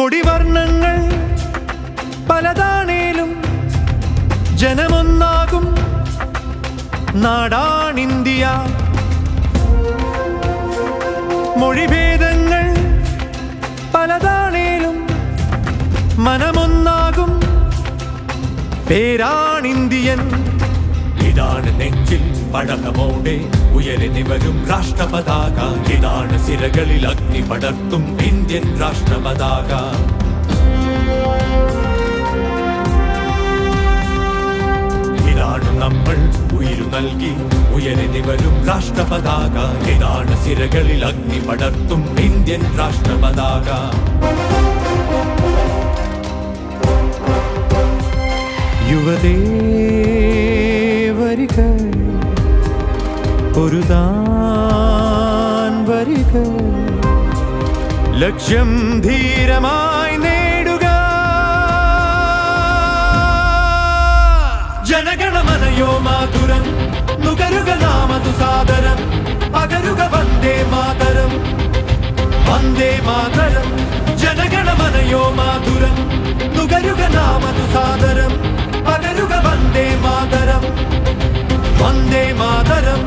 കൊടിവർണ്ണങ്ങൾ പലതാണേലും ജനമൊന്നാകും നാടാണിന്ത്യ മൊഴിഭേദങ്ങൾ പലതാണേലും മനമൊന്നാകും പേരാണിന്ത്യൻ ഇതാണ് നെഞ്ചിൽ പടകമോടെ ഉയരി നിവരും രാഷ്ട്രപതാക ഇതാണ് സിരകളിൽ അഗ്നി പടർത്തും ഇന്ത്യൻ രാഷ്ട്രപതാക ഇതാണ് നമ്മൾ ഉയിരു നൽകി ഉയരി നിവരും രാഷ്ട്രപതാക ഇതാണ് സിരകളിൽ അഗ്നി പടർത്തും ഇന്ത്യൻ രാഷ്ട്രപതാക യുവതേ വരിക ഒരു താൻ വരിക ലക്ഷ്യം ധീരമായി നേടുക ജനഗണമനയോ മാതുരം നുകരുക നാമതു സാദരം പകരുക വന്ദേ മാതരം വന്ദേ മാതരം ജനഗണമനയോ മാതുരം നുകരുക നാമതു സാദരം പകരുക വന്ദേ മാതരം വന്ദേ മാതരം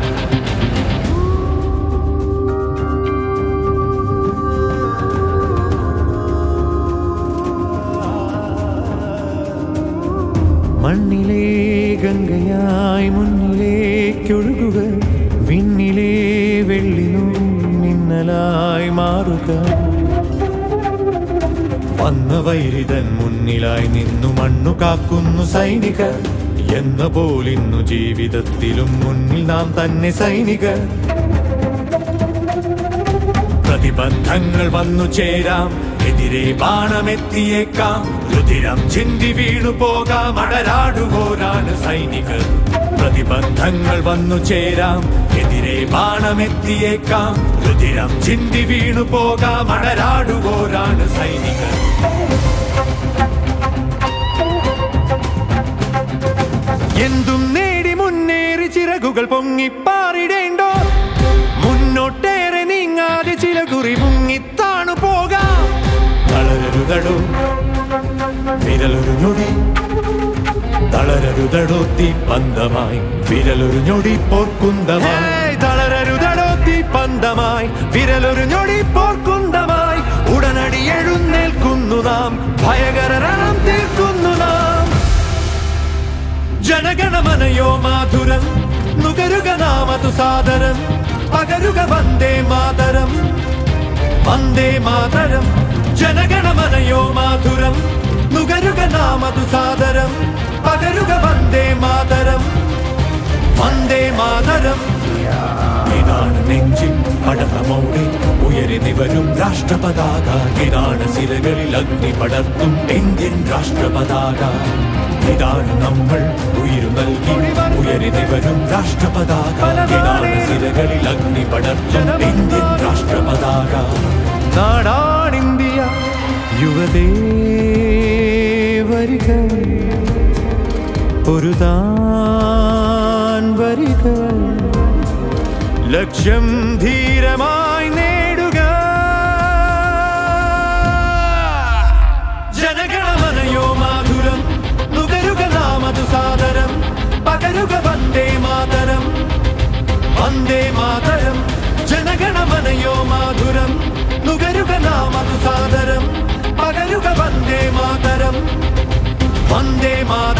മണ്ണിലെ ഗംഗയായി മുന്നിലേക്കൊഴുകുക വിണ്ണിലെ വെള്ളിനു മിന്നലായി മാറുക വന്ന വൈരിതൻ മുന്നിലായി നിന്നു മണ്ണു കാക്കുന്നു സൈനികർ എന്ന പോലിന്നു ജീവിതത്തിലും മുന്നിൽ നാം തന്നെ സൈനികർ പ്രതിബന്ധങ്ങൾ വന്നു ചേരാം എതിരെ ബാണമെത്തിയേക്കാം രുതിരം ചിന്തി വീണു പോകാം അടരാടുവോരാണ് സൈനികർ പ്രതിബന്ധങ്ങൾ വന്നു ചേരാം എതിരെ ബാണമെത്തിയേക്കാം രുതിരം ചിന്തി വീണു പോകാം അടരാടുവോരാണ് സൈനികർ എന്തും നേടി മുന്നേറി ചിറകുകൾ പൊങ്ങിപ്പാറിടേണ്ടോ മുന്നോട്ടേറെ നീങ്ങാതെ ചില കുറി മുങ്ങിത്താണു പോകാം തളരരുതടോ വിരലൊരു ഞൊടി തളരരുതടോ തീപ്പന്തമായി വിരലൊരു ഞൊടി പോർക്കുന്തമായി ഏയ് തളരരുതടോ തീപ്പന്തമായി വിരലൊരു ഞൊടി പോർക്കുന്തമായി ഉടനടി എഴുന്നേൽക്കുന്നു നാം ഭയകരണം തീർക്കുന്നു നാം ജനഗണമനയോ മാധുരം നുകരുക നാമതു സാദരം പകരുക വന്ദേ മാതരം വന്ദേ മാതരം ജനഗണമനയോ മാധുരം നുകരുക നാമതു സാദരം പകരുക വന്ദേ മാതരം വന്ദേ മാതരം ഇതാണ് നെഞ്ചിൽ പടകമോടെ ഉയരി നിവരും രാഷ്ട്രപതാക ഇതാണ് സിരകളിൽ അഗ്നി പടർത്തും ഇന്ത്യൻ രാഷ്ട്രപതാക ഇതാണ് നമ്മൾ ഉയിരു നൽകി ഉയരി നിവരും രാഷ്ട്രപതാക ഇതാണ് സിരകളിൽ അഗ്നി പടർത്തും ഇന്ത്യൻ രാഷ്ട്രപതാക നാടാണിന്ത്യ യുവതേ വരിക ഒരു താൻ വരിക ലക്ഷ്യം ധീരമായി നേടുക ജനഗണമനയോ മാധുരം നുകരുക നാമതു സാദരം പകരുക വന്ദേ മാതരം വന്ദേ മാതരം ജനഗണമനയോ മാധുരം നുകരുക നാമതു സാദരം പകരുക വന്ദേ മാതരം വന്ദേ മാതരം